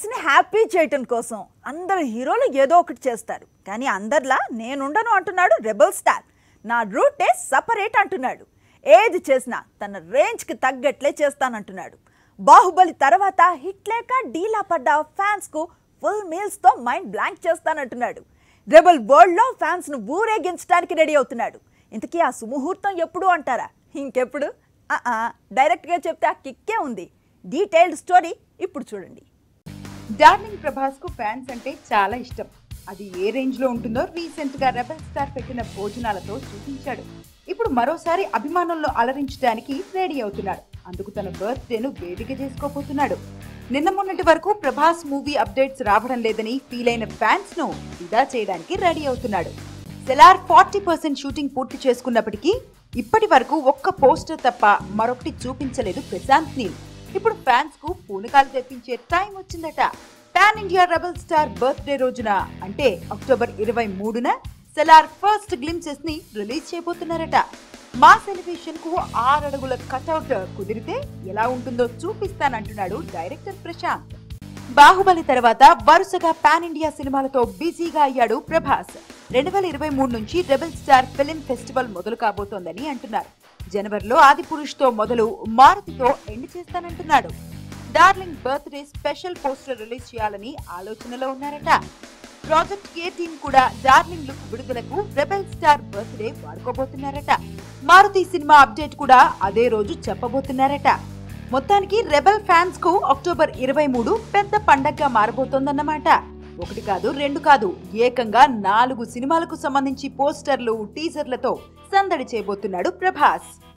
ఫ్యాన్స్ని happy చేయటం కోసం అందరు హీరోలు ఏదో ఒకటి చేస్తారు కానీ అందరిలా నేనుండను అంటున్నాడు రెబల్ స్టార్ నా రూటే సపరేట్ అంటున్నాడు ఏది చేసినా తన రేంజ్కి తగ్గట్లే చేస్తానంటున్నాడు బాహుబలి తర్వాత హిట్ లేక డీలా పడ్డ ఫ్యాన్స్కు ఫుల్ మీల్స్తో మైండ్ బ్లాంక్ చేస్తానంటున్నాడు రెబల్ వరల్డ్లో ఫ్యాన్స్ను ఊరేగించడానికి రెడీ అవుతున్నాడు ఇంతకీ ఆ సుముహూర్తం ఎప్పుడు అంటారా ఇంకెప్పుడు ఆ, ఆ, డైరెక్ట్గా చెప్తే ఆ కిక్కే ఉంది డీటెయిల్డ్ స్టోరీ ఇప్పుడు చూడండి డార్లింగ్ ప్రభాస్ కు ఫ్యాన్స్ అంటే చాలా ఇష్టం అది ఏ రేంజ్ లో ఉంటుందో రీసెంట్ గా రెబల్ స్టార్ పెట్టిన భోజనాలతో చూపించాడు ఇప్పుడు మరోసారి అభిమానుల్లో అలరించడానికి రెడీ అవుతున్నాడు అందుకు తన బర్త్డేను వేదిక చేసుకోబోతున్నాడు నిన్న మొన్నటి వరకు ప్రభాస్ మూవీ అప్డేట్స్ రావడం లేదని ఫీల్ అయిన ఫ్యాన్స్ ను ఇదా చేయడానికి రెడీ అవుతున్నాడు సెలార్ ఫార్టీ పర్సెంట్ షూటింగ్ పూర్తి చేసుకున్నప్పటికీ ఇప్పటి వరకు ఒక్క పోస్టర్ తప్ప మరొకటి చూపించలేదు ప్రశాంత్ నీల్ ఇప్పుడు ఫ్యాన్స్ కు పూనకాలు తెప్పించే టైం వచ్చిందట pan India rebel star birthday రోజున అంటే అక్టోబర్ ఇరవై మూడున సెలార్ ఫస్ట్ గ్లిమ్సెస్ ని రిలీజ్ చేయబోతున్నారట మా సెలిబ్రేషన్ కు ఆరు అడుగుల కటౌట్ కుదిరితే ఎలా ఉంటుందో చూపిస్తానంటున్నాడు డైరెక్టర్ ప్రశాంత్ బాహుబలి తర్వాత వరుసగా పాన్ ఇండియా సినిమాలతో బిజీగా అయ్యాడు ప్రభాస్ రెండు వేల ఇరవై మూడు నుంచి రెబల్ స్టార్ ఫిలిం ఫెస్టివల్ మొదలు కాబోతోందని అంటున్నారు జనవరిలో ఆది పురుష్ తో మొదలు మారుతితో ఎండ్ చేస్తానంటున్నాడు darling birthday special poster release చేయాలని ఆలోచనలో ఉన్నారట ప్రాజెక్ట్ కే టీం కూడా డార్లింగ్ లుక్ విడుదలకు రెబెల్ స్టార్ బర్త్డే వాడుకోబోతున్నారట మారుతి సినిమా అప్డేట్ కూడా అదే రోజు చెప్పబోతున్నారట మొత్తానికి రెబెల్ ఫ్యాన్స్ కు అక్టోబర్ ఇరవై మూడు పెద్ద పండగగా మారబోతోందన్నమాట ఒకటి కాదు రెండు కాదు ఏకంగా నాలుగు సినిమాలకు సంబంధించి పోస్టర్లు టీజర్లతో సందడి చేయబోతున్నాడు ప్రభాస్